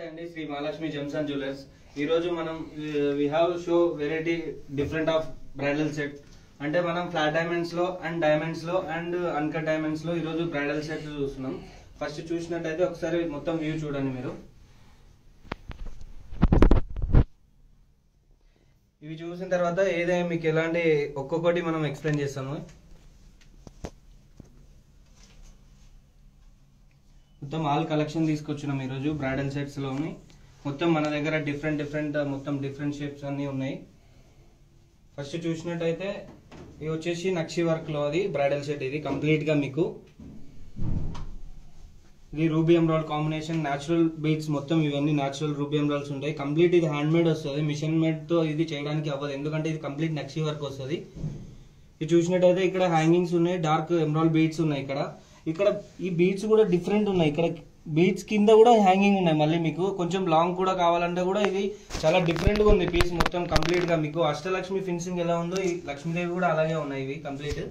నమస్తే అండి Shri Mahalakshmi gems and jewellers ఈ రోజు మనం we have show variety different of bridal set అంటే మనం ఫ్లాట్ డైమండ్స్ లో అండ్ డైమండ్స్ లో అండ్ అన్కట్ డైమండ్స్ లో ఈ రోజు బ్రైడల్ సెట్ చూస్తున్నాం ఫస్ట్ చూసినట్టయితే ఒకసారి మొత్తం వ్యూ చూడండి మీరు ఇవి చూసిన తర్వాత ఏదైనా మీకు ఎలాంటి ఒక్కొక్కటి మనం ఎక్స్ప్లెయిన్ చేస్తాము మొత్తం ఆల్ కలెక్షన్ తీసుకొచ్చినాం ఈరోజు బ్రైడల్ సెట్స్ లోని మొత్తం మన దగ్గర డిఫరెంట్ డిఫరెంట్ మొత్తం డిఫరెంట్ షేప్స్ అన్ని ఉన్నాయి ఫస్ట్ చూసినట్టయితే ఇది వచ్చేసి నక్షి వర్క్ లో అది బ్రైడల్ సెట్ ఇది కంప్లీట్ గా మీకు ఇది ruby emerald combination natural beads మొత్తం ఇవన్నీ న్యాచురల్ రూబీ ఎమ్రాల్స్ ఉంటాయి కంప్లీట్ ఇది హ్యాండ్ మేడ్ వస్తుంది మిషన్ మేడ్ తో ఇది చేయడానికి అవ్వదు ఎందుకంటే ఇది కంప్లీట్ నక్షి వర్క్ వస్తుంది ఇది చూసినట్టయితే ఇక్కడ హ్యాంగింగ్స్ ఉన్నాయి డార్క్ ఎమ్రాల్ బీట్స్ ఉన్నాయి ఇక్కడ ఇక్కడ ఈ బీట్స్ కూడా డిఫరెంట్ ఉన్నాయి ఇక్కడ బీట్స్ కింద కూడా హ్యాంగింగ్ ఉన్నాయి మళ్ళీ మీకు కొంచెం లాంగ్ కూడా కావాలంటే కూడా ఇది చాలా డిఫరెంట్ గా ఉంది పీస్ మొత్తం కంప్లీట్ గా మీకు అష్టలక్ష్మి ఫినిషింగ్ ఎలా ఉందో ఈ లక్ష్మీదేవి కూడా అలాగే ఉన్నాయి ఇవి కంప్లీట్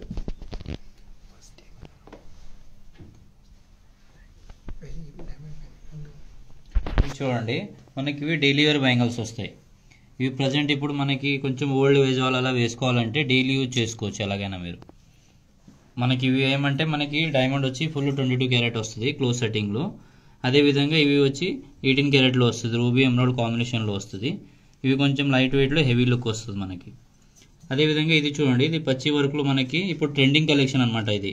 ఇవి చూడండి మనకి ఇవి డైలీ వేర్ బ్యాంగిల్స్ వస్తాయి ఇవి ప్రజెంట్ ఇప్పుడు మనకి కొంచెం ఓల్డ్ ఏజ్ వాళ్ళు అలా వేసుకోవాలంటే డైలీ యూజ్ చేసుకోవచ్చు ఎలాగైనా మీరు మనకి ఇవి ఏమంటే మనకి డైమండ్ వచ్చి ఫుల్ ట్వంటీ టూ క్యారెట్ వస్తుంది క్లోజ్ సెట్టింగ్లో అదేవిధంగా ఇవి వచ్చి ఎయిటీన్ క్యారెట్లో వస్తుంది రూబీ ఎమ్రాయిడ్ కాంబినేషన్లో వస్తుంది ఇవి కొంచెం లైట్ వెయిట్లో హెవీ లుక్ వస్తుంది మనకి అదేవిధంగా ఇది చూడండి ఇది పచ్చి వర్క్లో మనకి ఇప్పుడు ట్రెండింగ్ కలెక్షన్ అనమాట ఇది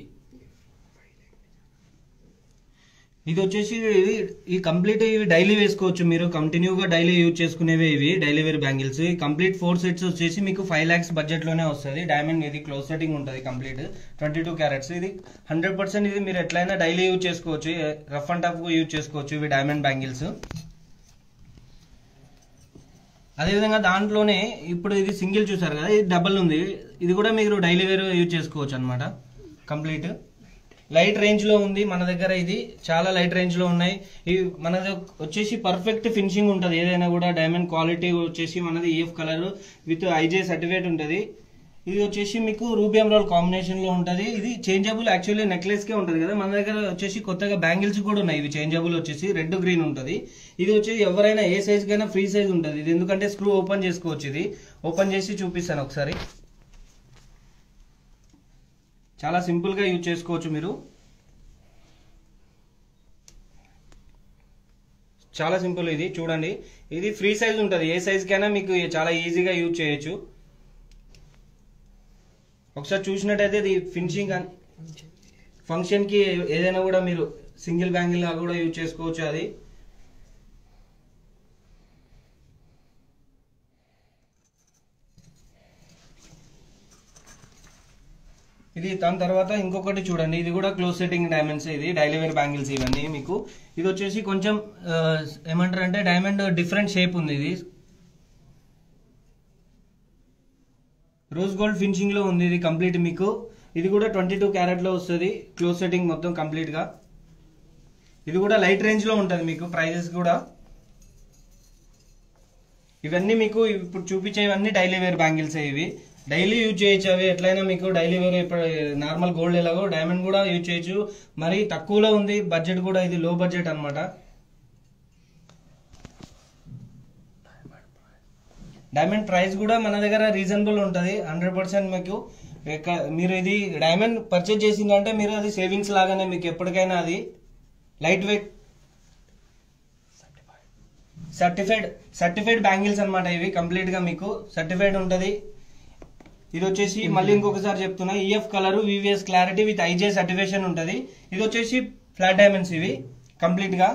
ఇది వచ్చేసి ఇది ఈ కంప్లీట్ ఇవి డైలీ వేసుకోవచ్చు మీరు కంటిన్యూగా డైలీ యూజ్ చేసుకునేవి ఇవి daily wear bangles complete four sets వచ్చేసి మీకు ఫైవ్ ల్యాక్స్ బడ్జెట్ లోనే వస్తుంది డైమండ్ ఇది క్లోజ్ సెట్టింగ్ ఉంటుంది కంప్లీట్ ట్వంటీ టూ క్యారెట్స్ ఇది హండ్రెడ్ పర్సెంట్ ఇది మీరు ఎట్లయినా డైలీ యూజ్ చేసుకోవచ్చు రఫ్ అండ్ టఫ్ యూజ్ చేసుకోవచ్చు ఇవి డైమండ్ బ్యాంగిల్స్ అదేవిధంగా దాంట్లోనే ఇప్పుడు ఇది సింగిల్ చూసారు కదా ఇది డబల్ ఉంది ఇది కూడా మీరు డైలీ వేర్ యూజ్ చేసుకోవచ్చు అనమాట కంప్లీట్ లైట్ రేంజ్ లో ఉంది మన దగ్గర ఇది చాలా లైట్ రేంజ్ లో ఉన్నాయి ఇవి మనది వచ్చేసి పర్ఫెక్ట్ ఫినిషింగ్ ఉంటుంది ఏదైనా కూడా డైమండ్ క్వాలిటీ వచ్చేసి మనది EF colour with IJ certificate ఉంటుంది ఇది వచ్చేసి మీకు రూబీ ఎమరాల్ కాంబినేషన్ లో ఉంటది ఇది చేంజబుల్ యాక్చువల్లీ నెక్లెస్ కే ఉంటది కదా మన దగ్గర వచ్చేసి కొత్తగా బ్యాంగిల్స్ కూడా ఉన్నాయి ఇవి చేంజబుల్ వచ్చేసి రెడ్ గ్రీన్ ఉంటది ఇది వచ్చేసి ఎవరైనా ఏ సైజ్ కైనా ఫ్రీ సైజ్ ఉంటది ఇది ఎందుకంటే స్క్రూ ఓపెన్ చేసుకోవచ్చు ఇది ఓపెన్ చేసి చూపిస్తాను ఒకసారి చాలా సింపుల్ గా యూజ్ చేసుకోవచ్చు మీరు చాలా సింపుల్ ఇది చూడండి ఇది ఫ్రీ సైజ్ ఉంటుంది ఏ సైజ్ కైనా మీకు చాలా ఈజీగా యూజ్ చేయొచ్చు ఒకసారి చూసినట్టయితే ఇది ఫినిషింగ్ ఫంక్షన్ కి ఏదైనా కూడా మీరు సింగిల్ బ్యాంగిల్ గా కూడా యూజ్ చేసుకోవచ్చు అది ఇది దాని తర్వాత ఇంకొకటి చూడండి ఇది కూడా క్లోజ్ సెట్టింగ్ డైమండ్స్ ఇది డైలీ వేర్ బ్యాంగిల్స్ ఇవన్నీ మీకు ఇది వచ్చేసి కొంచెం ఆ, ఏమంటారు అంటే డైమండ్ డిఫరెంట్ షేప్ ఉంది ఇది రోజ్ గోల్డ్ ఫినిషింగ్ లో ఉంది ఇది కంప్లీట్ మీకు ఇది కూడా ట్వంటీ టూ క్యారెట్ లో వస్తుంది క్లోజ్ సెట్టింగ్ మొత్తం కంప్లీట్ గా ఇది కూడా లైట్ రేంజ్ లో ఉంటుంది మీకు ప్రైజెస్ కూడా ఇవన్నీ మీకు ఇప్పుడు చూపించేవన్నీ డైలీ వేర్ బ్యాంగిల్స్ ఇవి డైలీ యూజ్ చేయొచ్చు అవి ఎట్లయినా మీకు డైలీ వేర్ ఇప్పుడు నార్మల్ గోల్డ్ ఎలాగో డైమండ్ కూడా యూజ్ చేయొచ్చు మరి తక్కువలో ఉంది బడ్జెట్ కూడా ఇది లో బడ్జెట్ అన్నమాట డైమండ్ ప్రైస్ కూడా మన దగ్గర రీజనబుల్ ఉంటుంది హండ్రెడ్ పర్సెంట్ మీకు ఎక్క- మీరు ఇది డైమండ్ పర్చేజ్ చేసిందంటే మీరు అది సేవింగ్స్ లాగానే మీకు ఎప్పటికైనా అది light weight certified certified bangles అన్నమాట ఇవి కంప్లీట్ గా మీకు సర్టిఫైడ్ ఉంటది ఇది వచ్చేసి మళ్ళీ ఇంకొకసారి చెప్తున్నా EF colour VVS clarity with IJ certification ఉంటది ఇది వచ్చేసి ఫ్లాట్ డైమండ్స్ ఇవి కంప్లీట్ గా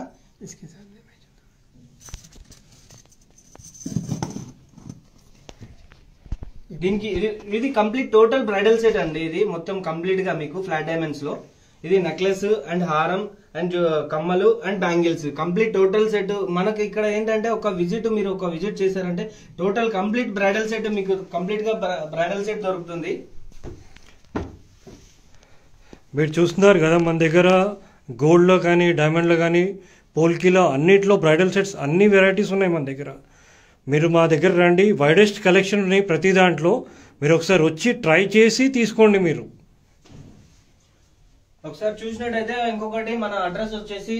దీనికి ఇది ఇది కంప్లీట్ టోటల్ బ్రైడల్ సెట్ అండి ఇది మొత్తం కంప్లీట్ గా మీకు ఫ్లాట్ డైమండ్స్ లో ఇది నెక్లెస్ అండ్ హారం అండ్ కమ్మలు and bangles complete total set మనకి ఇక్కడ ఏంటంటే ఒక విజిట్ మీరు ఒక విజిట్ చేశారంటే టోటల్ కంప్లీట్ బ్రైడల్ సెట్ మీకు కంప్లీట్ గా బ్రైడల్ సెట్ దొరుకుతుంది మీరు చూస్తున్నారు కదా మన దగ్గర గోల్డ్లో కానీ డైమండ్లో కానీ పోల్కీలో అన్నిట్లో బ్రైడల్ సెట్స్ అన్ని వెరైటీస్ ఉన్నాయి మన దగ్గర మీరు మా దగ్గర రండి వైడెస్ట్ కలెక్షన్ ఉన్నాయి ప్రతి దాంట్లో మీరు ఒకసారి వచ్చి ట్రై చేసి తీసుకోండి మీరు ఒకసారి చూసినట్టయితే ఇంకొకటి మన అడ్రస్ వచ్చేసి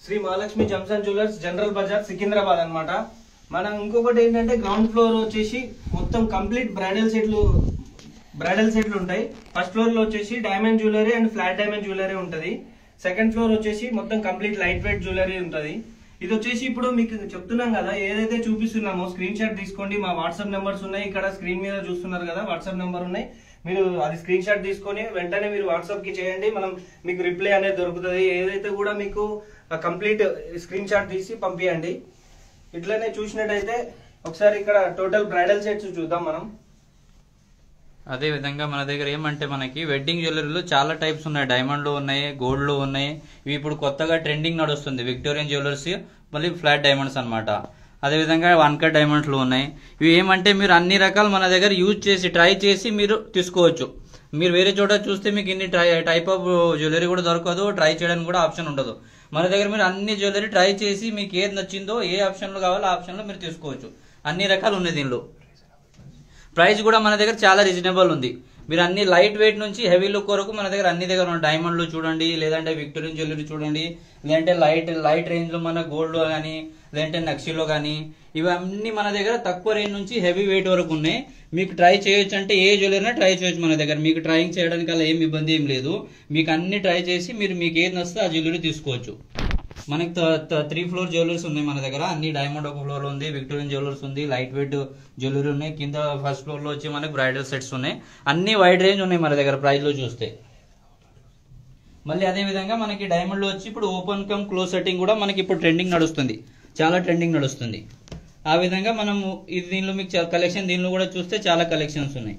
Shri Mahalakshmi junction jewellers general Bazaar Secunderabad అన్నమాట మనం ఇంకొకటి ఏంటంటే గ్రౌండ్ ఫ్లోర్ వచ్చేసి మొత్తం కంప్లీట్ బ్రైడల్ సెట్లు బ్రైడల్ సెట్లు ఉంటాయి ఫస్ట్ ఫ్లోర్ లో వచ్చేసి diamond jewellery and flat diamond jewellery ఉంటది సెకండ్ ఫ్లోర్ వచ్చేసి మొత్తం కంప్లీట్ లైట్ వెయిట్ జ్యువెలరీ ఉంటది ఇది వచ్చేసి ఇప్పుడు మీకు చెప్తున్నాం కదా ఏదైతే చూపిస్తున్నామో స్క్రీన్ షాట్ తీసుకోండి మా వాట్సాప్ నెంబర్స్ ఉన్నాయి ఇక్కడ స్క్రీన్ మీద చూస్తున్నారు కదా వాట్సాప్ నెంబర్ ఉన్నాయి మీరు అది స్క్రీన్ షాట్ తీసుకొని వెంటనే మీరు వాట్సాప్ కి చేయండి మనం మీకు రిప్లై అనేది దొరుకుతుంది ఏదైతే కూడా మీకు కంప్లీట్ స్క్రీన్ షాట్ తీసి పంపించండి ఇట్లనే చూసినట్టయితే ఒకసారి ఇక్కడ టోటల్ బ్రైడల్ సెట్స్ చూద్దాం మనం అదే విధంగా మన దగ్గర ఏమంటే మనకి వెడ్డింగ్ జ్యువెలరీలో చాలా టైప్స్ ఉన్నాయి డైమండ్లు ఉన్నాయి గోల్డ్లు ఉన్నాయి ఇవి ఇప్పుడు కొత్తగా ట్రెండింగ్ నడుస్తుంది విక్టోరియన్ జ్యువెలర్స్ మళ్ళీ ఫ్లాట్ డైమండ్స్ అన్నమాట అదే విధంగా వన్ కట్ డైమండ్స్లు ఉన్నాయి ఇవి ఏమంటే మీరు అన్ని రకాలు మన దగ్గర యూజ్ చేసి ట్రై చేసి మీరు తీసుకోవచ్చు మీరు వేరే చోట చూస్తే మీకు ఇన్ని ట్రై టైప్ ఆఫ్ జ్యువెలరీ కూడా దొరకదు ట్రై చేయడానికి కూడా ఆప్షన్ ఉండదు మన దగ్గర మీరు అన్ని జ్యువెలరీ ట్రై చేసి మీకు ఏది నచ్చిందో ఏ ఆప్షన్లో కావాలో ఆ ఆప్షన్లో మీరు తీసుకోవచ్చు అన్ని రకాలు ఉన్నాయి దీనిలో ప్రైస్ కూడా మన దగ్గర చాలా రీజనబుల్ ఉంది మీరు అన్ని లైట్ వెయిట్ నుంచి హెవీ లుక్ వరకు మన దగ్గర అన్ని దగ్గర ఉన్నాయి డైమండ్లు చూడండి లేదంటే విక్టోరియన్ జ్యువెలరీ చూడండి లేదంటే లైట్ లైట్ రేంజ్ లో మన గోల్డ్ లో కానీ లేదంటే నక్షిలో కానీ ఇవన్నీ మన దగ్గర తక్కువ రేంజ్ నుంచి హెవీ వెయిట్ వరకు ఉన్నాయి మీకు ట్రై చేయొచ్చు అంటే ఏ జ్యువెలరీ ట్రై చేయొచ్చు మన దగ్గర మీకు ట్రైయింగ్ చేయడానికి అలా ఏం ఇబ్బంది ఏం లేదు మీకు అన్ని ట్రై చేసి మీరు మీకు ఏది నచ్చితే ఆ జ్యువెలరీ తీసుకోవచ్చు మనకి త్రీ ఫ్లోర్ జ్యువెలర్స్ ఉన్నాయి మన దగ్గర అన్ని డైమండ్ ఒక ఫ్లోర్ ఉంది విక్టోరియన్ జ్యువెలర్స్ ఉంది లైట్ వెయిట్ జ్యువెలరీ ఉన్నాయి కింద ఫస్ట్ ఫ్లోర్ లో వచ్చి మనకి బ్రైడల్ సెట్స్ ఉన్నాయి అన్ని వైడ్ రేంజ్ ఉన్నాయి మన దగ్గర ప్రైస్ లో చూస్తే మళ్ళీ అదే విధంగా మనకి డైమండ్ లో వచ్చి ఇప్పుడు ఓపెన్ కమ్ క్లోజ్ సెట్టింగ్ కూడా మనకి ఇప్పుడు ట్రెండింగ్ నడుస్తుంది చాలా ట్రెండింగ్ నడుస్తుంది ఆ విధంగా మనము ఇది దీనిలో మీకు కలెక్షన్ దీనిలో కూడా చూస్తే చాలా కలెక్షన్స్ ఉన్నాయి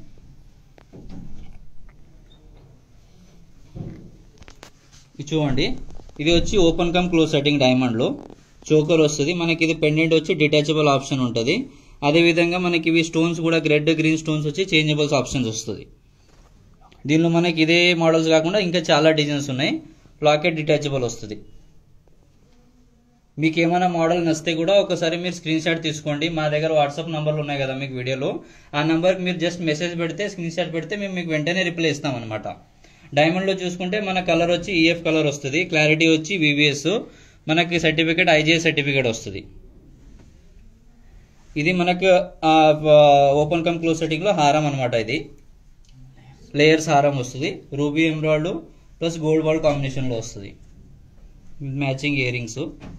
ఇది చూడండి ఇది వచ్చి open come close setting diamond లో చోకర్ వస్తుంది మనకి ఇది పెండెంట్ వచ్చి డిటాచబుల్ ఆప్షన్ ఉంటుంది అదే విధంగా మనకి ఇవి స్టోన్స్ కూడా రెడ్ గ్రీన్ స్టోన్స్ వచ్చి చేంజబుల్స్ ఆప్షన్స్ వస్తుంది దీనిలో మనకి ఇదే మోడల్స్ కాకుండా ఇంకా చాలా డిజైన్స్ ఉన్నాయి లాకెట్ డిటాచబుల్ వస్తుంది మీకు ఏమైనా మోడల్ నచ్చితే కూడా ఒకసారి మీరు స్క్రీన్ షాట్ తీసుకోండి మా దగ్గర వాట్సాప్ నంబర్లు ఉన్నాయి కదా మీకు వీడియోలో ఆ నంబర్కి మీరు జస్ట్ మెసేజ్ పెడితే స్క్రీన్ షాట్ పెడితే మేము మీకు వెంటనే రిప్లై ఇస్తాం అనమాట డైమండ్లో చూసుకుంటే మన కలర్ వచ్చి ఈఎఫ్ కలర్ వస్తుంది క్లారిటీ వచ్చి వివిఎస్ మనకి సర్టిఫికేట్ ఐజీఎస్ సర్టిఫికేట్ వస్తుంది ఇది మనకు ఓపెన్ కమ్ క్లోజ్ సెట్టింగ్లో హారం అనమాట ఇది లేయర్స్ హారం వస్తుంది రూబీ ఎంబ్రాయిడ్ ప్లస్ గోల్డ్ బాల్ కాంబినేషన్లో వస్తుంది మ్యాచింగ్ ఇయర్ రింగ్స్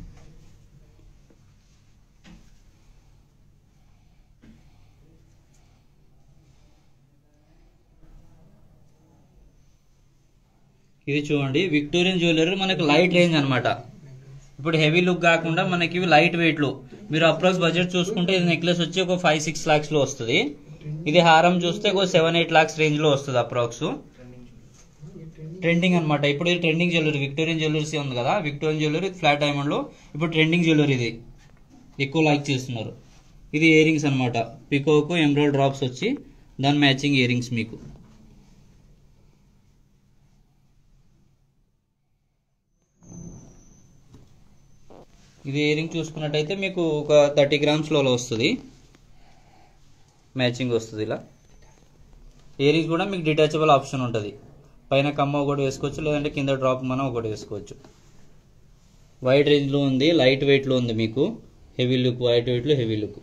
ఇది చూడండి విక్టోరియన్ జ్యువెలరీ మనకి లైట్ రేంజ్ అన్నమాట ఇప్పుడు హెవీ లుక్ కాకుండా మనకి ఇవి లైట్ వెయిట్ లో మీరు అప్రాక్స్ బడ్జెట్ చూసుకుంటే ఇది నెక్లెస్ వచ్చి ఒక ఫైవ్ సిక్స్ లాక్స్ లో వస్తుంది ఇది హారం చూస్తే ఒక సెవెన్ ఎయిట్ లాక్స్ రేంజ్ లో వస్తుంది అప్రాక్స్ ట్రెండింగ్ అన్నమాట ఇప్పుడు ఇది ట్రెండింగ్ జ్యువెలరీ విక్టోరియన్ జ్యువెలరీస్ ఉంది కదా విక్టోరియన్ జ్యువెలరీ ఫ్లాట్ డైమండ్ లో ఇప్పుడు ట్రెండింగ్ జ్యువెలరీ ఇది ఎక్కువ లైక్ చేస్తున్నారు ఇది ఇయర్ రింగ్స్ అనమాట పికోకు ఎంబ్రాయిడ్ డ్రాప్స్ వచ్చి దాని మ్యాచింగ్ ఇయర్ రింగ్స్ మీకు ఇది ఇయర్ రింగ్ చూసుకున్నట్టయితే మీకు ఒక థర్టీ గ్రామ్స్లో వస్తుంది మ్యాచింగ్ వస్తుంది ఇలా ఇయర్ రింగ్స్ కూడా మీకు డిటాచబుల్ ఆప్షన్ ఉంటుంది పైన కమ్మ ఒకటి వేసుకోవచ్చు లేదంటే కింద డ్రాప్ మనం ఒకటి వేసుకోవచ్చు వైడ్ రేంజ్లో ఉంది లైట్ వెయిట్లో ఉంది మీకు హెవీ లుక్ వైట్ వెయిట్లో హెవీ లుక్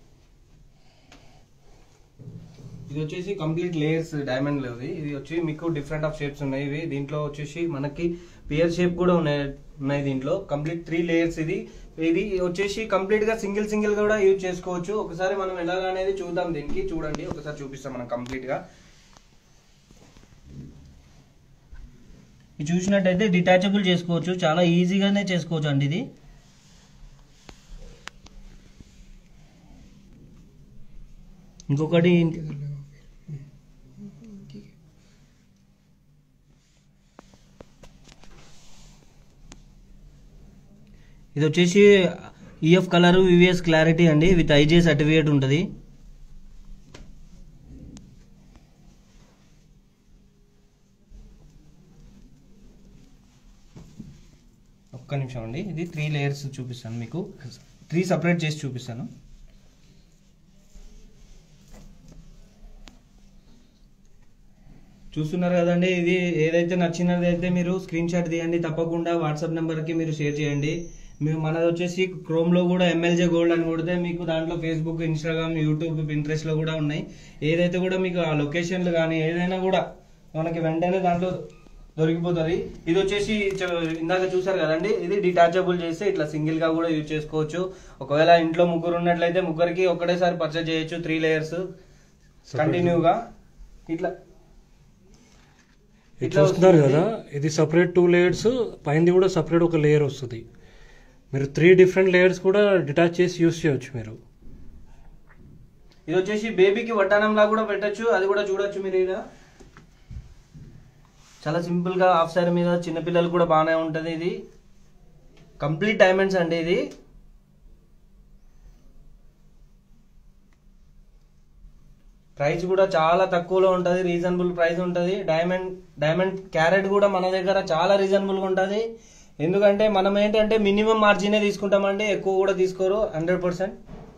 ఇది వచ్చేసి కంప్లీట్ లేయర్స్ డైమండ్ లేవి ఇది వచ్చి మీకు డిఫరెంట్ ఆఫ్ షేప్స్ ఉన్నాయి ఇవి దీంట్లో వచ్చేసి మనకి పియర్ షేప్ కూడా ఉన్నాయి ఉన్నాయి దీంట్లో కంప్లీట్ త్రీ లేయర్స్ ఇది ఇది వచ్చేసి కంప్లీట్ గా సింగిల్ సింగిల్ కూడా యూజ్ చేసుకోవచ్చు ఒకసారి మనం ఎలాగ అనేది చూద్దాం దీనికి చూడండి ఒకసారి చూపిస్తాం మనం కంప్లీట్ గా ఇది చూసినట్టయితే డిటాచబుల్ చేసుకోవచ్చు చాలా ఈజీగానే చేసుకోవచ్చు అండి ఇది ఇంకొకటి ఇది వచ్చేసి ఈఎఫ్ కలర్ వివిఎస్ క్లారిటీ అండి విత్ ఐజే సర్టిఫికేట్ ఉంటుంది ఒక్క నిమిషం అండి ఇది త్రీ లేయర్స్ చూపిస్తాను మీకు త్రీ సపరేట్ చేసి చూపిస్తాను చూస్తున్నారు కదండి ఇది ఏదైతే నచ్చినది అయితే మీరు స్క్రీన్ షాట్ తీయండి తప్పకుండా వాట్సాప్ నెంబర్కి మీరు షేర్ చేయండి మేము మనది వచ్చేసి క్రోమ్లో కూడా ఎంఎల్జే గోల్డ్ అని కొడితే మీకు దాంట్లో ఫేస్బుక్ ఇన్స్టాగ్రామ్ యూట్యూబ్ పింట్రెస్ట్లో కూడా ఉన్నాయి ఏదైతే కూడా మీకు ఆ లొకేషన్లు కానీ ఏదైనా కూడా మనకి వెంటనే దాంట్లో దొరికిపోతుంది ఇది వచ్చేసి చ- ఇందాక చూసారు కదండి ఇది డిటాచబుల్ చేస్తే ఇట్లా సింగిల్ గా కూడా యూజ్ చేసుకోవచ్చు ఒకవేళ ఇంట్లో ముగ్గురు ఉన్నట్లయితే ముగ్గురికి ఒకటేసారి పర్చేజ్ చేయొచ్చు త్రీ లేయర్స్ కంటిన్యూగా ఇట్లా ఇది ఇట్లా చూస్తున్నారు వస్తుంది. కదా ఇది సపరేట్ టూ లేయర్స్ పైనది కూడా సపరేట్ ఒక లేయర్ వస్తుంది మీరు త్రీ డిఫరెంట్ లేయర్స్ కూడా డిటాచ్ చేసి యూస్ చేయొచ్చు మీరు ఇది వచ్చేసి బేబీకి వడ్డానంలా కూడా పెట్టొచ్చు అది కూడా చూడొచ్చు మీరు ఇక చాలా సింపుల్ గా హాఫ్ సారీ మీద చిన్నపిల్లలు కూడా బాగానే ఉంటది ఇది కంప్లీట్ డైమండ్స్ అండి ఇది ప్రైస్ కూడా చాలా తక్కువలో ఉంటది రీజనబుల్ ప్రైస్ ఉంటది డైమండ్ డైమండ్ క్యారెట్ కూడా మన దగ్గర చాలా రీజనబుల్ గా ఉంటది ఎందుకంటే మనం ఏంటంటే మినిమం మార్జినే తీసుకుంటామండి ఎక్కువ కూడా తీసుకోరు హండ్రెడ్ పర్సెంట్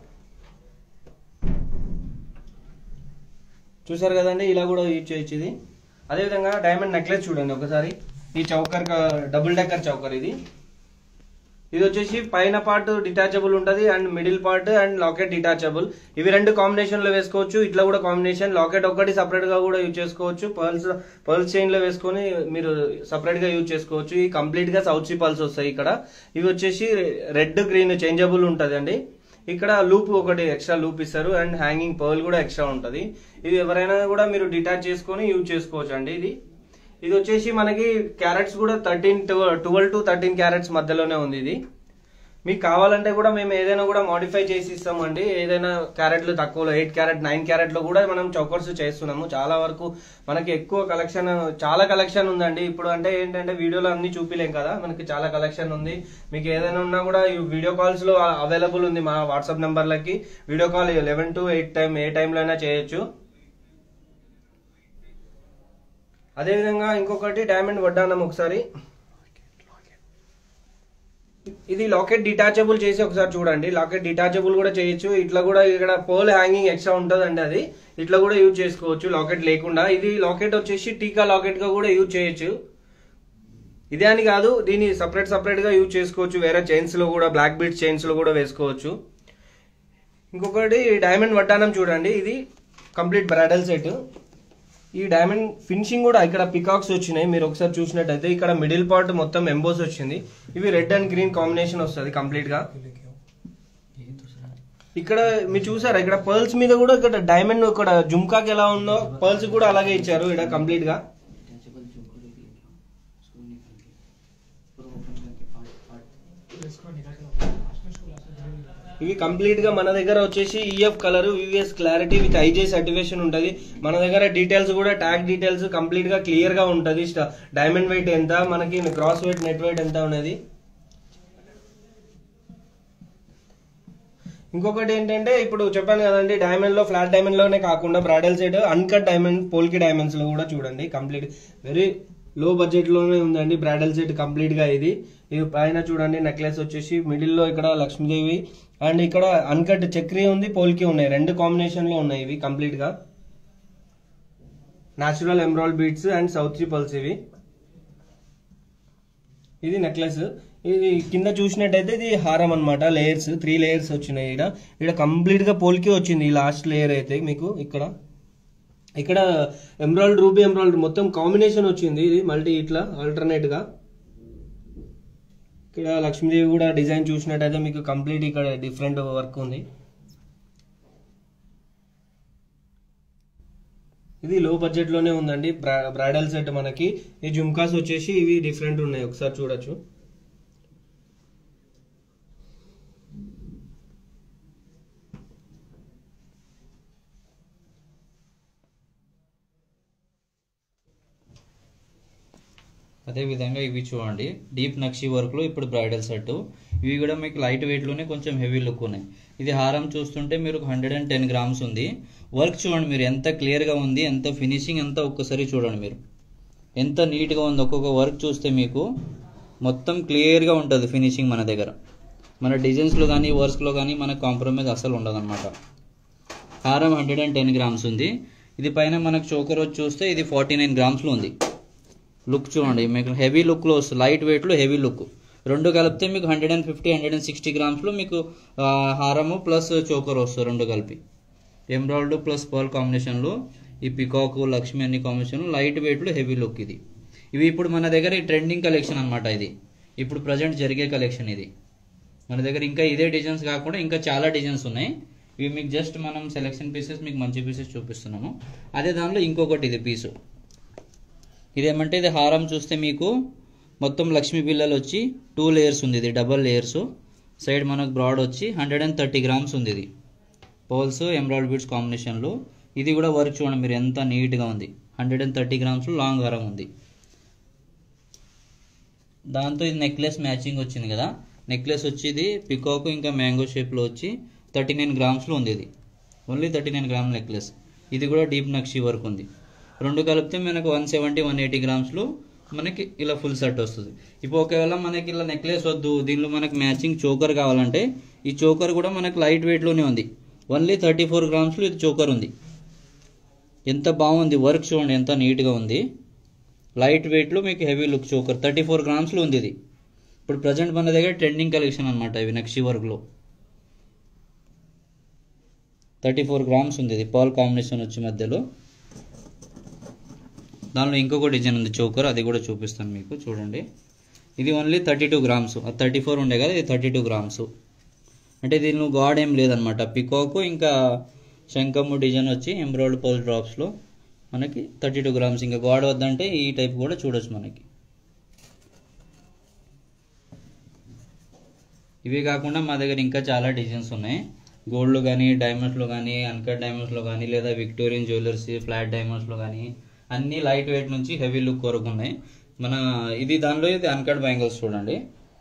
చూసారు కదండి ఇలా కూడా యూజ్ చేయొచ్చు ఇది అదేవిధంగా డైమండ్ నెక్లెస్ చూడండి ఒకసారి ఈ చౌకర్ డబుల్ డెక్కర్ చౌకర్ ఇది ఇది వచ్చేసి పైన పార్ట్ డిటాచబుల్ ఉంటది and middle part and locket detachable ఇవి రెండు కాంబినేషన్ లో వేసుకోవచ్చు ఇట్లా కూడా కాంబినేషన్ లాకెట్ ఒక్కటి సపరేట్ గా కూడా యూజ్ చేసుకోవచ్చు పర్ల్స్ పర్ల్స్ చైన్ లో వేసుకొని మీరు సపరేట్ గా యూజ్ చేసుకోవచ్చు ఈ కంప్లీట్ గా సౌత్ సీ పర్ల్స్ వస్తాయి ఇక్కడ ఇవి వచ్చేసి రెడ్ గ్రీన్ చేంజబుల్ ఉంటది అండి ఇక్కడ లూప్ ఒకటి ఎక్స్ట్రా లూప్ ఇస్తారు అండ్ హ్యాంగింగ్ పర్ల్ కూడా ఎక్స్ట్రా ఉంటది ఇది ఎవరైనా కూడా మీరు డిటాచ్ చేసుకొని యూజ్ చేసుకోవచ్చు అండి ఇది ఇది వచ్చేసి మనకి క్యారెట్స్ కూడా thirteen twelve to thirteen carats మధ్యలోనే ఉంది ఇది మీకు కావాలంటే కూడా మేము ఏదైనా కూడా మాడిఫై చేసి ఇస్తామండి ఏదైనా క్యారెట్లు తక్కువలో ఎయిట్ క్యారెట్ నైన్ క్యారెట్లో కూడా మనం చౌకర్స్ చేస్తున్నాము చాలా వరకు మనకి ఎక్కువ కలెక్షన్ చాలా కలెక్షన్ ఉందండి ఇప్పుడు అంటే ఏంటంటే వీడియోలో అన్ని చూపిలేం కదా మనకి చాలా కలెక్షన్ ఉంది మీకు ఏదైనా ఉన్నా కూడా ఈ వీడియో కాల్స్ లో అవైలబుల్ ఉంది మా వాట్సాప్ నెంబర్లకి video call eleven to eight time ఏ టైంలో అయినా చేయొచ్చు అదేవిధంగా ఇంకొకటి డైమండ్ వడ్డానం ఒకసారి ఇది లాకెట్ డిటాచబుల్ చేసి ఒకసారి చూడండి లాకెట్ డిటాచబుల్ కూడా చేయొచ్చు ఇట్లా కూడా ఇక్కడ పోల్ హ్యాంగింగ్ ఎక్స్ట్రా ఉంటుందండి అది ఇట్లా కూడా యూజ్ చేసుకోవచ్చు లాకెట్ లేకుండా ఇది లాకెట్ వచ్చేసి టీకా లాకెట్ గా కూడా యూజ్ చేయొచ్చు ఇదే అని కాదు దీన్ని సపరేట్ సపరేట్ గా యూజ్ చేసుకోవచ్చు వేరే చైన్స్ లో కూడా బ్లాక్ బీట్ చైన్స్ లో కూడా వేసుకోవచ్చు ఇంకొకటి డైమండ్ వడ్డానం చూడండి ఇది కంప్లీట్ బ్రైడల్ సెట్ ఈ డైమండ్ ఫినిషింగ్ కూడా ఇక్కడ పికాక్స్ వచ్చినాయి మీరు ఒకసారి చూసినట్టయితే ఇక్కడ మిడిల్ పార్ట్ మొత్తం ఎంబోస్ వచ్చింది ఇవి రెడ్ అండ్ గ్రీన్ కాంబినేషన్ వస్తుంది కంప్లీట్ గా ఇక్కడ మీరు చూసారా ఇక్కడ పర్ల్స్ మీద కూడా ఇక్కడ డైమండ్ ఇక్కడ జుమ్కాకి ఎలా ఉందో పర్ల్స్ కూడా అలాగే ఇచ్చారు ఇక్కడ కంప్లీట్ గా ఇవి కంప్లీట్ గా మన దగ్గర వచ్చేసి EF colour VVS clarity with IJ certification ఉంటది మన దగ్గర డీటెయిల్స్ కూడా ట్యాగ్ డీటెయిల్స్ కంప్లీట్ గా క్లియర్ గా ఉంటది డైమండ్ వెయిట్ ఎంత మనకి క్రాస్ వెయిట్ నెట్ వెయిట్ ఎంత ఉన్నది ఇంకొకటి ఏంటంటే ఇప్పుడు చెప్పాను కదండి డైమండ్ లో ఫ్లాట్ డైమండ్ లోనే కాకుండా bridal side uncut diamond polki diamonds లో కూడా చూడండి కంప్లీట్ వెరీ లో బడ్జెట్ లోనే ఉందండి బ్రైడల్ సెట్ కంప్లీట్ గా ఇది ఇది పైన చూడండి నెక్లెస్ వచ్చేసి మిడిల్ లో ఇక్కడ లక్ష్మీదేవి అండ్ ఇక్కడ అన్కట్ చక్రీ ఉంది పోల్కి ఉన్నాయి రెండు కాంబినేషన్ లో ఉన్నాయి ఇవి కంప్లీట్ గా natural emerald beads and south sea pearls ఇవి ఇది నెక్లెస్ ఇది కింద చూసినట్టయితే ఇది హారం అన్నమాట లేయర్స్ త్రీ లేయర్స్ వచ్చినాయి ఇక్కడ ఇక్కడ కంప్లీట్ గా పోల్కి వచ్చింది ఈ లాస్ట్ లేయర్ అయితే మీకు ఇక్కడ ఇక్కడ ఎమరాల్డ్ రూబీ ఎమరాల్డ్ మొత్తం కాంబినేషన్ వచ్చింది ఇది మల్టీ ఇట్లా ఆల్టర్నేట్ గా ఇక్కడ లక్ష్మీదేవి కూడా డిజైన్ చూసినట్టయితే మీకు కంప్లీట్ ఇక్కడ డిఫరెంట్ వర్క్ ఉంది ఇది లో బడ్జెట్ లోనే ఉందండి బ్రా- బ్రైడల్ సెట్ మనకి ఈ జుమ్కాస్ వచ్చేసి ఇవి డిఫరెంట్ ఉన్నాయి ఒకసారి చూడొచ్చు అదే విధంగా ఇవి చూడండి డీప్ నక్షి వర్క్లో ఇప్పుడు బ్రైడల్ సెట్ ఇవి కూడా మీకు లైట్ వెయిట్లోనే కొంచెం హెవీ లుక్ ఉన్నాయి ఇది హారం చూస్తుంటే మీరు హండ్రెడ్ అండ్ టెన్ గ్రామ్స్ ఉంది వర్క్ చూడండి మీరు ఎంత క్లియర్గా ఉంది ఎంత ఫినిషింగ్ ఎంత ఒక్కసారి చూడండి మీరు ఎంత నీట్గా ఉంది ఒక్కొక్క వర్క్ చూస్తే మీకు మొత్తం క్లియర్గా ఉంటుంది ఫినిషింగ్ మన దగ్గర మన డిజైన్స్లో కానీ వర్క్స్లో కానీ మనకు కాంప్రమైజ్ అసలు ఉండదు హారం హండ్రెడ్ అండ్ టెన్ గ్రామ్స్ ఉంది ఇది పైన మనకు చోకర్ వచ్చి చూస్తే ఇది ఫార్టీ నైన్ గ్రామ్స్లో ఉంది లుక్ చూడండి మీకు హెవీ లుక్లో వస్తుంది లైట్ వెయిట్లో హెవీ లుక్ రెండు కలిపితే మీకు hundred and fifty hundred and sixty గ్రామ్స్లో మీకు ఆ, హారము ప్లస్ చోకర్ వస్తుంది రెండు కలిపి ఎమ్రాయిడ్ ప్లస్ పర్ల్ కాంబినేషన్లో ఈ పికాక్ లక్ష్మి అన్ని కాంబినేషన్ లైట్ వెయిట్లో హెవీ లుక్ ఇది ఇవి ఇప్పుడు మన దగ్గర ఈ ట్రెండింగ్ కలెక్షన్ అన్నమాట ఇది ఇప్పుడు ప్రజెంట్ జరిగే కలెక్షన్ ఇది మన దగ్గర ఇంకా ఇదే డిజైన్స్ కాకుండా ఇంకా చాలా డిజైన్స్ ఉన్నాయి ఇవి మీకు జస్ట్ మనం సెలెక్షన్ పీసెస్ మీకు మంచి పీసెస్ చూపిస్తున్నాము అదే దానిలో ఇంకొకటి ఇది పీసు ఇదేమంటే ఇది హారం చూస్తే మీకు మొత్తం లక్ష్మీ పిల్లలు వచ్చి టూ లేయర్స్ ఉంది ఇది డబల్ లేయర్స్ సైడ్ మనకు బ్రాడ్ వచ్చి హండ్రెడ్ అండ్ థర్టీ గ్రామ్స్ ఉంది ఇది పోల్స్ ఎమరాల్డ్ బీడ్స్ కాంబినేషన్లో ఇది కూడా వర్క్ చూడండి మీరు ఎంత నీట్గా ఉంది హండ్రెడ్ అండ్ థర్టీ గ్రామ్స్లో లాంగ్ హారం ఉంది దాంతో ఇది నెక్లెస్ మ్యాచింగ్ వచ్చింది కదా నెక్లెస్ వచ్చి ఇది పికాక్ ఇంకా మ్యాంగో షేప్లో వచ్చి థర్టీ నైన్ గ్రామ్స్లో ఉంది ఇది only thirty nine gram necklace ఇది కూడా డీప్ నక్షి వర్క్ ఉంది రెండు కలిపితే మనకు వన్ సెవెంటీ వన్ ఎయిటీ గ్రామ్స్లో మనకి ఇలా ఫుల్ సెట్ వస్తుంది ఇప్పుడు ఒకవేళ మనకి ఇలా నెక్లెస్ వద్దు దీనిలో మనకి మ్యాచింగ్ చోకర్ కావాలంటే ఈ చోకర్ కూడా మనకు లైట్ వెయిట్లోనే ఉంది ఓన్లీ థర్టీ ఫోర్ గ్రామ్స్లో ఇది చోకర్ ఉంది ఎంత బాగుంది వర్క్ చూడండి ఎంత నీట్గా ఉంది లైట్ వెయిట్లో మీకు heavy look choker thirty four గ్రామ్స్లో ఉంది ఇది ఇప్పుడు ప్రజెంట్ మన దగ్గర ట్రెండింగ్ కలెక్షన్ అనమాట ఇవి నక్షి వర్క్లో థర్టీ ఫోర్ గ్రామ్స్ ఉంది ఇది పాల్ కాంబినేషన్ వచ్చి మధ్యలో దానిలో ఇంకొక డిజైన్ ఉంది చోకర్ అది కూడా చూపిస్తాను మీకు చూడండి ఇది only thirty two grams thirty four ఉండే కదా ఇది థర్టీ టూ గ్రామ్స్ అంటే దీనిలో గాడ్ ఏం లేదనమాట పికాక్ ఇంకా శంఖము డిజైన్ వచ్చి ఎంబ్రాయిడ్ పోల్ డ్రాప్స్లో మనకి థర్టీ టూ గ్రామ్స్ ఇంకా గాడ్ వద్దంటే ఈ టైప్ కూడా చూడొచ్చు మనకి ఇవి కాకుండా మా దగ్గర ఇంకా చాలా డిజైన్స్ ఉన్నాయి గోల్డ్లో కానీ డైమండ్స్లో కానీ అన్కట్ డైమండ్స్లో కానీ లేదా విక్టోరియన్ జ్యువెలర్స్ ఫ్లాట్ డైమండ్స్లో కానీ అన్ని లైట్ వెయిట్ నుంచి హెవీ లుక్ వరకు ఉన్నాయి మన ఇది దానిలో ఇది అన్కట్ బ్యాంగిల్స్ చూడండి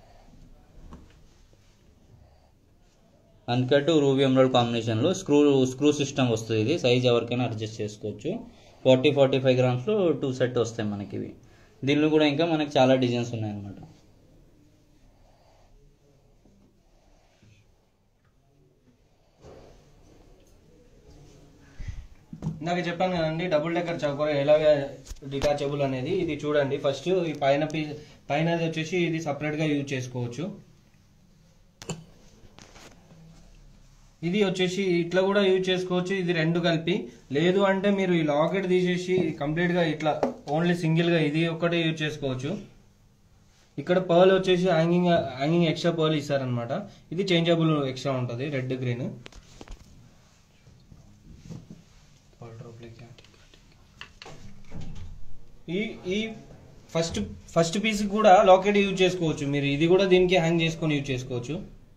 అన్కట్ రూబీ ఎమరాల్డ్ కాంబినేషన్లో స్క్రూ స్క్రూ సిస్టమ్ వస్తుంది ఇది సైజ్ ఎవరికైనా అడ్జస్ట్ చేసుకోవచ్చు ఫార్టీ ఫార్టీ ఫైవ్ గ్రామ్స్లో టూ సెట్ వస్తాయి మనకి ఇవి దీనిలో కూడా ఇంకా మనకి చాలా డిజైన్స్ ఉన్నాయి అన్నమాట ఇందాక చెప్పాను కదండి డబుల్ డెక్కర్ చౌకర్ ఎలాగ డిటాచబుల్ అనేది ఇది చూడండి ఫస్ట్ ఈ పైన పీస్ పైన వచ్చేసి ఇది సపరేట్ గా యూజ్ చేసుకోవచ్చు ఇది వచ్చేసి ఇట్లా కూడా యూజ్ చేసుకోవచ్చు ఇది రెండు కలిపి లేదు అంటే మీరు ఈ లాకెట్ తీసేసి కంప్లీట్ గా ఇట్లా ఓన్లీ సింగిల్ గా ఇది ఒకటి యూజ్ చేసుకోవచ్చు ఇక్కడ పర్ల్ వచ్చేసి హ్యాంగింగ్ హ్యాంగింగ్ ఎక్స్ట్రా పర్ల్ ఇస్తారనమాట ఇది చేంజబుల్ ఎక్స్ట్రా ఉంటుంది రెడ్ గ్రీన్ ఈ ఈ ఫస్ట్ ఫస్ట్ పీస్ కూడా లాకెట్ యూజ్ చేసుకోవచ్చు మీరు ఇది కూడా దీనికి హ్యాంగ్ చేసుకొని యూజ్ చేసుకోవచ్చు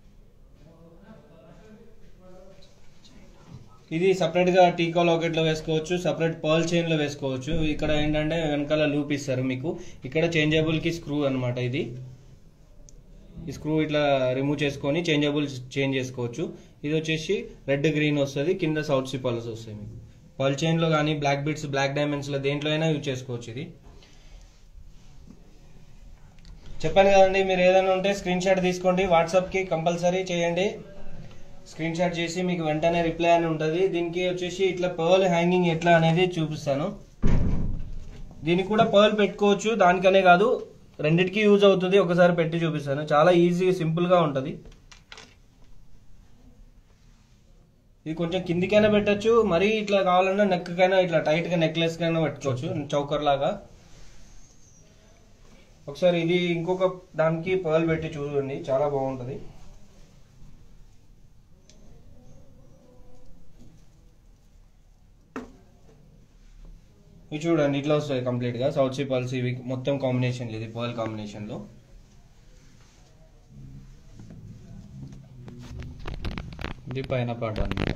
ఇది సపరేట్ గా టీకా లాకెట్ లో వేసుకోవచ్చు సపరేట్ పర్ల్ చైన్ లో వేసుకోవచ్చు ఇక్కడ ఏంటంటే వెనకాల లూప్ ఇస్తారు మీకు ఇక్కడ చేంజబుల్ కి స్క్రూ అన్నమాట ఇది ఈ స్క్రూ ఇట్లా రిమూవ్ చేసుకొని చేంజబుల్ చేంజ్ చేసుకోవచ్చు ఇది వచ్చేసి రెడ్ గ్రీన్ వస్తుంది కింద సౌత్ సీ పల్స్ వస్తాయి మీకు పల్ చైన్ లో కానీ బ్లాక్ బిట్స్ బ్లాక్ డైమండ్స్ లో దేంట్లో అయినా యూజ్ చేసుకోవచ్చు ఇది చెప్పాను కదండి మీరు ఏదైనా ఉంటే స్క్రీన్ షాట్ తీసుకోండి వాట్సాప్ కి కంపల్సరీ చేయండి స్క్రీన్ షాట్ చేసి మీకు వెంటనే రిప్లై అని ఉంటుంది దీనికి వచ్చేసి ఇట్లా పర్ల్ హ్యాంగింగ్ ఎట్లా అనేది చూపిస్తాను దీనికి కూడా పర్ల్ పెట్టుకోవచ్చు దానికనే కాదు రెండిటికి యూజ్ అవుతుంది ఒకసారి పెట్టి చూపిస్తాను చాలా ఈజీ సింపుల్ గా ఉంటది ఇది కొంచెం కిందికైనా పెట్టచ్చు మరీ ఇట్లా కావాలన్నా నెక్ కైనా ఇట్లా టైట్ గా నెక్లెస్ కైనా పెట్టుకోవచ్చు చౌకర్ లాగా ఒకసారి ఇది ఇంకొక దానికి పర్ల్ పెట్టి చూడండి చాలా బాగుంటది ఇవి చూడండి ఇట్లా వస్తుంది కంప్లీట్ గా సౌత్ సీ పల్స్ ఇవి మొత్తం కాంబినేషన్ ఇది పర్ల్ కాంబినేషన్ లో ఇది పైన పాట అనమాట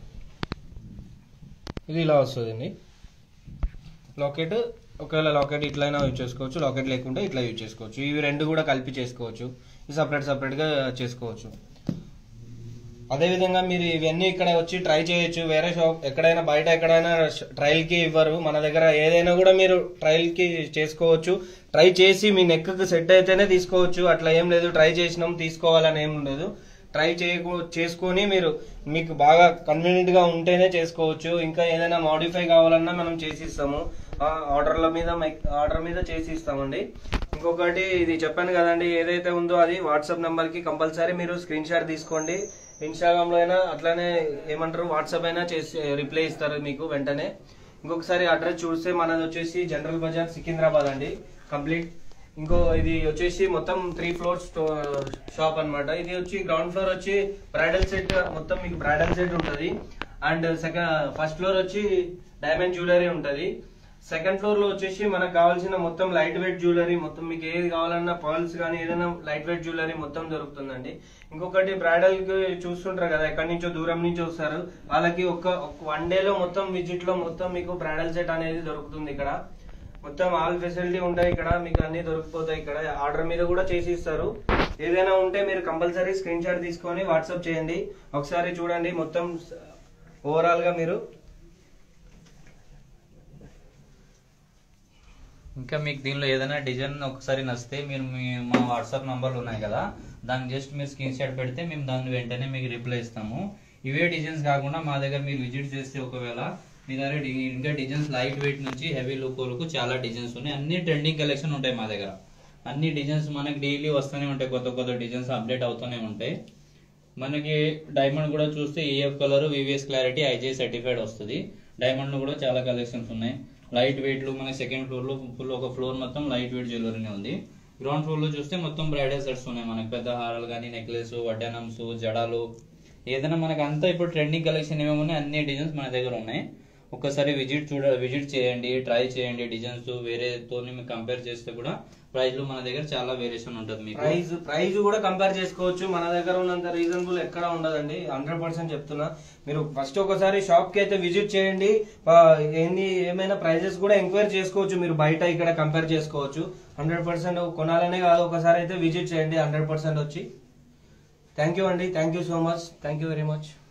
ఇది ఇలా వస్తుందండి లాకెట్ ఒకవేళ లాకెట్ ఇట్లయినా యూజ్ చేసుకోవచ్చు లాకెట్ లేకుంటే ఇట్లా యూజ్ చేసుకోవచ్చు ఇవి రెండు కూడా కలిపి చేసుకోవచ్చు ఇది సపరేట్ సపరేట్ గా చేసుకోవచ్చు అదే విధంగా మీరు ఇవన్నీ ఇక్కడ వచ్చి ట్రై చేయొచ్చు వేరే షాప్ ఎక్కడైనా బయట ఎక్కడైనా ట్రయల్ కి ఇవ్వరు మన దగ్గర ఏదైనా కూడా మీరు ట్రయల్ కి చేసుకోవచ్చు ట్రై చేసి మీ నెక్ కి సెట్ అయితేనే తీసుకోవచ్చు అట్లా ఏం లేదు ట్రై చేసినాం తీసుకోవాలని ఏం లేదు ట్రై చేయకూ చేసుకొని మీరు మీకు బాగా కన్వీనియంట్ గా ఉంటేనే చేసుకోవచ్చు ఇంకా ఏదైనా మాడిఫై కావాలన్నా మనం చేసి ఇస్తాము ఆ ఆర్డర్ల మీద ఆర్డర్ మీద చేసి ఇస్తామండి ఇంకొకటి ఇది చెప్పాను కదండి ఏదైతే ఉందో అది వాట్సాప్ నెంబర్ కి కంపల్సరీ మీరు స్క్రీన్ షాట్ తీసుకోండి ఇన్స్టాగ్రామ్ లో అయినా అట్లానే ఏమంటారు వాట్సాప్ అయినా చేసి రిప్లై ఇస్తారు మీకు వెంటనే ఇంకొకసారి అడ్రస్ చూస్తే మనది వచ్చేసి జనరల్ బజార్ సికింద్రాబాద్ అండి కంప్లీట్ ఇంకో ఇది వచ్చేసి మొత్తం త్రీ ఫ్లోర్స్ షాప్ అన్నమాట ఇది వచ్చి గ్రౌండ్ ఫ్లోర్ వచ్చి బ్రైడల్ సెట్ మొత్తం మీకు బ్రైడల్ సెట్ ఉంటది అండ్ సెకండ్ ఫస్ట్ ఫ్లోర్ వచ్చి డైమండ్ జ్యువెలరీ ఉంటది సెకండ్ ఫ్లోర్ లో వచ్చేసి మనకు కావాల్సిన మొత్తం లైట్ వెయిట్ జ్యువెలరీ మొత్తం మీకు ఏది కావాలన్నా పర్ల్స్ కానీ ఏదైనా లైట్ వెయిట్ జ్యువెలరీ మొత్తం దొరుకుతుందండి ఇంకొకటి బ్రైడల్ కి చూస్తుంటారు కదా ఎక్కడి నుంచో దూరం నుంచి వస్తారు వాళ్ళకి ఒక వన్ డే లో మొత్తం విజిట్ లో మొత్తం మీకు బ్రైడల్ సెట్ అనేది దొరుకుతుంది ఇక్కడ మొత్తం ఆల్ ఫెసిలిటీ ఉంటాయి ఇక్కడ మీకు అన్ని దొరికిపోతాయి ఇక్కడ ఆర్డర్ మీద కూడా చేసి ఇస్తారు ఏదైనా ఉంటే మీరు కంపల్సరీ స్క్రీన్ షాట్ తీసుకొని వాట్సాప్ చేయండి ఒకసారి చూడండి మొత్తం ఓవరాల్ గా మీరు ఇంకా మీకు దీనిలో ఏదైనా డిజైన్ ఒకసారి నచ్చితే మీరు మీ మా వాట్సాప్ నంబర్లు ఉన్నాయి కదా దానికి జస్ట్ మీరు స్క్రీన్ షాట్ పెడితే మేము దాన్ని వెంటనే మీకు రిప్లై ఇస్తాము ఇవే డిజైన్స్ కాకుండా మా దగ్గర మీరు విజిట్ చేస్తే ఒకవేళ మీ దగ్గర డి- ఇంకా డిజైన్స్ లైట్ వెయిట్ నుంచి హెవీ లుక్ వరకు చాలా డిజైన్స్ ఉన్నాయి అన్ని ట్రెండింగ్ కలెక్షన్ ఉంటాయి మా దగ్గర అన్ని డిజైన్స్ మనకి డైలీ వస్తూనే ఉంటాయి కొత్త కొత్త డిజైన్స్ అప్డేట్ అవుతూనే ఉంటాయి మనకి డైమండ్ కూడా చూస్తే AF colour VVS clarity IJ certified వస్తుంది డైమండ్ లో కూడా చాలా కలెక్షన్స్ ఉన్నాయి లైట్ వెయిట్ లో మన సెకండ్ ఫ్లోర్ లో ఫుల్ ఒక ఫ్లోర్ మొత్తం లైట్ వెయిట్ జ్యువెలరీనే ఉంది గ్రౌండ్ ఫ్లోర్ లో చూస్తే మొత్తం బ్రైడల్ సెట్స్ ఉన్నాయి మనకి పెద్ద హారాలు కానీ నెక్లెస్ వడ్డానమ్స్ జడాలు ఏదైనా మనకి అంతా ఇప్పుడు ట్రెండింగ్ కలెక్షన్ ఏమేమి ఉన్నాయి అన్ని డిజైన్స్ మన దగ్గర ఉన్నాయి ఒక్కసారి విజిట్ చూడ విజిట్ చేయండి ట్రై చేయండి డిజైన్స్ వేరేతో కంపేర్ చేస్తే కూడా ప్రైస్ లో మన దగ్గర చాలా వేరియేషన్ ఉంటుంది మీకు ప్రైస్ ప్రైస్ కూడా కంపేర్ చేసుకోవచ్చు మన దగ్గర ఉన్నంత రీజనబుల్ ఎక్కడ ఉండదండి హండ్రెడ్ పర్సెంట్ చెప్తున్నా మీరు ఫస్ట్ ఒకసారి షాప్ కి అయితే విజిట్ చేయండి ఆ, ఏంది ఏమైనా ప్రైజెస్ కూడా ఎంక్వైరీ చేసుకోవచ్చు మీరు బయట ఇక్కడ కంపేర్ చేసుకోవచ్చు హండ్రెడ్ పర్సెంట్ కొనాలనే కాదు ఒకసారి అయితే విజిట్ చేయండి హండ్రెడ్ పర్సెంట్ వచ్చి థ్యాంక్ యూ అండి thank you so much thank you very much